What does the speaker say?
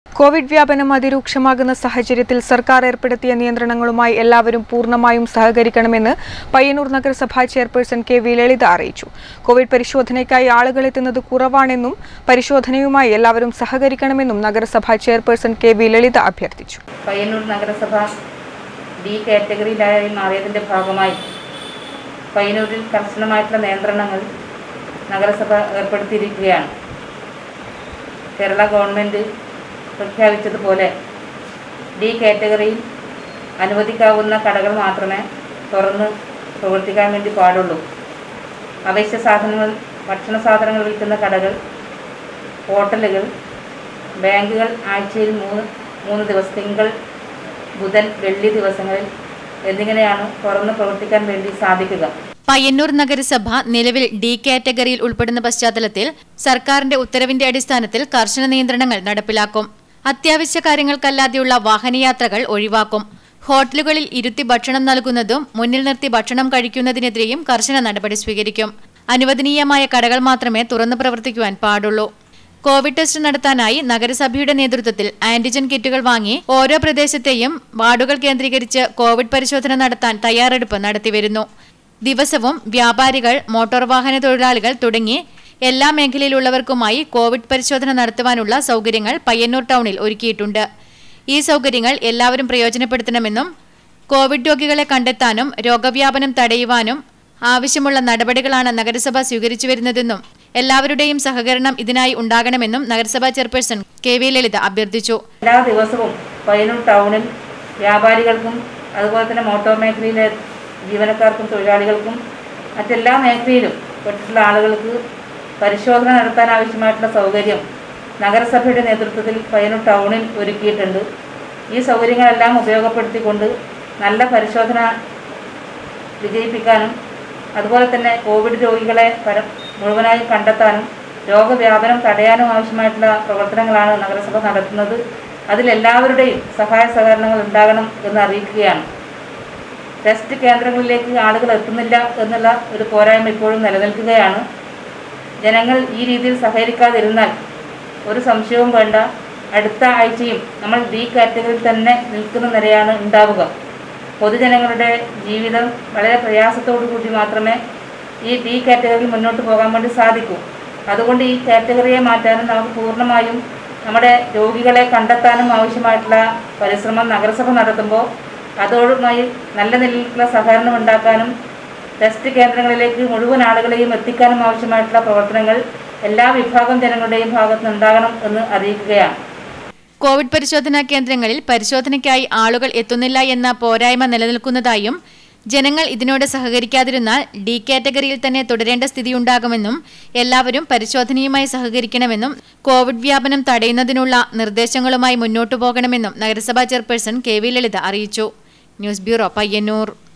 Covid വ്യാപനം അതിരൂക്ഷമാകുന്ന സാഹചര്യത്തിൽ സർക്കാർ ഏർപ്പെടുത്തിയ നിയന്ത്രണങ്ങളുമായി എല്ലാവരും പൂർണ്ണമായും സഹകരിക്കണമെന്ന് പയ്യന്നൂർ നഗരസഭാ ചെയർപേഴ്സൺ കെ വി ലളിത അറിയിച്ചു കോവിഡ് പരിശോധനയ്ക്കായി ആളുകൾ എത്തുന്നത് കുറവാണെന്നും പരിശോധനയുമായി എല്ലാവരും സഹകരിക്കണമെന്നും നഗരസഭാ ചെയർപേഴ്സൺ കെ വി ലളിത അഭ്യർത്ഥിച്ചു പയ്യന്നൂർ നഗരസഭ ഡി കാറ്റഗറിയിലായി മാറിയതിൻ്റെ ഭാഗമായി പയ്യന്നൂരിൽ കർശനമായിട്ടുള്ള നിയന്ത്രണങ്ങൾ നഗരസഭ ഏർപ്പെടുത്തിയിരിക്കുകയാണ് കേരള ഗവൺമെൻറ് പ്രഖ്യാപിച്ചതുപോലെ ഡി കാറ്റഗറിയിൽ അനുവദിക്കാവുന്ന കടകൾ മാത്രമേ തുറന്ന് പ്രവർത്തിക്കാൻ വേണ്ടി പാടുള്ളൂ അവശ്യ സാധനങ്ങൾ ഭക്ഷണ സാധനങ്ങൾ വിൽക്കുന്ന കടകൾ ഹോട്ടലുകൾ ബാങ്കുകൾ ആഴ്ചയിൽ മൂന്ന് മൂന്ന് ദിവസം തിങ്കൾ ബുധൻ വെള്ളി ദിവസങ്ങളിൽ എന്നിങ്ങനെയാണ് തുറന്ന് പ്രവർത്തിക്കാൻ വേണ്ടി സാധിക്കുക പയ്യന്നൂർ നഗരസഭ നിലവിൽ ഡി കാറ്റഗറിയിൽ ഉൾപ്പെടുന്ന പശ്ചാത്തലത്തിൽ സർക്കാരിന്റെ ഉത്തരവിന്റെ അടിസ്ഥാനത്തിൽ കർശന നിയന്ത്രണങ്ങൾ നടപ്പിലാക്കും അത്യാവശ്യ കാര്യങ്ങൾക്കല്ലാതെയുള്ള വാഹനയാത്രകൾ ഒഴിവാക്കും ഹോട്ടലുകളിൽ ഇരുത്തി ഭക്ഷണം നൽകുന്നതും മുന്നിൽ നിർത്തി ഭക്ഷണം കഴിക്കുന്നതിനെതിരെയും കർശന നടപടി സ്വീകരിക്കും അനുവദനീയമായ കടകൾ മാത്രമേ തുറന്നു പ്രവർത്തിക്കുവാൻ പാടുള്ളൂ കോവിഡ് ടെസ്റ്റ് നടത്താനായി നഗരസഭയുടെ നേതൃത്വത്തിൽ ആന്റിജൻ കിറ്റുകൾ വാങ്ങി ഓരോ പ്രദേശത്തെയും വാർഡുകൾ കേന്ദ്രീകരിച്ച് കോവിഡ് പരിശോധന നടത്താൻ തയ്യാറെടുപ്പ് നടത്തിവരുന്നു ദിവസവും വ്യാപാരികൾ മോട്ടോർ വാഹന തൊഴിലാളികൾ തുടങ്ങി എല്ലാ മേഖലയിലുള്ളവർക്കുമായി കോവിഡ് പരിശോധന നടത്തുവാനുള്ള സൗകര്യങ്ങൾ പയ്യന്നൂർ ടൗണിൽ ഒരുക്കിയിട്ടുണ്ട് ഈ സൗകര്യങ്ങൾ എല്ലാവരും പ്രയോജനപ്പെടുത്തണമെന്നും കോവിഡ് രോഗികളെ കണ്ടെത്താനും രോഗവ്യാപനം തടയുവാനും ആവശ്യമുള്ള നടപടികളാണ് നഗരസഭ സ്വീകരിച്ചു വരുന്നതെന്നും എല്ലാവരുടെയും സഹകരണം ഇതിനായി ഉണ്ടാകണമെന്നും നഗരസഭാ ചെയർപേഴ്സൺ കെ വി ലളിത അഭ്യർത്ഥിച്ചു എല്ലാ ദിവസവും പയ്യന്നൂർ ടൗണിൽ വ്യാപാരികൾക്കും അതുപോലെ തന്നെ മോട്ടോർ മേഖലയിലെ ജീവനക്കാർക്കും തൊഴിലാളികൾക്കും മറ്റെല്ലാ മേഖലയിലും പെട്ടിട്ടുള്ള ആളുകൾക്ക് പരിശോധന നടത്താൻ ആവശ്യമായിട്ടുള്ള സൗകര്യം നഗരസഭയുടെ നേതൃത്വത്തിൽ പയ്യന്നൂർ ടൗണിൽ ഒരുക്കിയിട്ടുണ്ട് ഈ സൗകര്യങ്ങളെല്ലാം ഉപയോഗപ്പെടുത്തിക്കൊണ്ട് നല്ല പരിശോധന വിജയിപ്പിക്കാനും അതുപോലെ തന്നെ കോവിഡ് രോഗികളെ പര മുഴുവനായി കണ്ടെത്താനും രോഗവ്യാപനം തടയാനും ആവശ്യമായിട്ടുള്ള പ്രവർത്തനങ്ങളാണ് നഗരസഭ നടത്തുന്നത് അതിലെല്ലാവരുടെയും സഹായ സഹകരണങ്ങൾ ഉണ്ടാകണം എന്ന് അറിയിക്കുകയാണ് ടെസ്റ്റ് കേന്ദ്രങ്ങളിലേക്ക് ആളുകൾ എത്തുന്നില്ല എന്നുള്ള ഒരു പോരായ്മ ഇപ്പോഴും നിലനിൽക്കുകയാണ് ജനങ്ങൾ ഈ രീതിയിൽ സഹകരിക്കാതിരുന്നാൽ ഒരു സംശയവും വേണ്ട അടുത്ത ആഴ്ചയും നമ്മൾ ഡി കാറ്റഗറിയിൽ തന്നെ നിൽക്കുന്ന നിലയാണ് ഉണ്ടാവുക പൊതുജനങ്ങളുടെ ജീവിതം വളരെ പ്രയാസത്തോടു കൂടി മാത്രമേ ഈ ഡി കാറ്റഗറിയിൽ മുന്നോട്ട് പോകാൻ വേണ്ടി സാധിക്കൂ അതുകൊണ്ട് ഈ കാറ്റഗറിയെ മാറ്റാനും നമുക്ക് പൂർണ്ണമായും നമ്മുടെ രോഗികളെ കണ്ടെത്താനും ആവശ്യമായിട്ടുള്ള പരിശ്രമം നഗരസഭ നടത്തുമ്പോൾ അതോടുമായി നല്ല നിലയിലുള്ള സഹകരണം ഉണ്ടാക്കാനും ടെസ്റ്റ് കേന്ദ്രങ്ങളിലേക്ക് മുഴുവൻ ആളുകളെയും എത്തിക്കാനും ആവശ്യമായിട്ടുള്ള പ്രവർത്തനങ്ങൾ എല്ലാ വിഭാഗം ജനങ്ങളുടെയും ഭാഗത്ത് ഉണ്ടാകണം എന്ന് അറിയിക്കുകയാണ് കോവിഡ് പരിശോധനാ കേന്ദ്രങ്ങളിൽ പരിശോധനയ്ക്കായി ആളുകൾ എത്തുന്നില്ല എന്ന പോരായ്മ നിലനിൽക്കുന്നതായും ജനങ്ങൾ ഇതിനോട് സഹകരിക്കാതിരുന്നാൽ ഡി കാറ്റഗറിയിൽ തന്നെ തുടരേണ്ട സ്ഥിതിയുണ്ടാകുമെന്നും എല്ലാവരും പരിശോധനയുമായി സഹകരിക്കണമെന്നും കോവിഡ് വ്യാപനം തടയുന്നതിനുള്ള നിർദ്ദേശങ്ങളുമായി മുന്നോട്ടു പോകണമെന്നും നഗരസഭാ ചെയർപേഴ്സൺ കെ വി ലളിത അറിയിച്ചു ന്യൂസ് ബ്യൂറോ പയ്യന്നൂർ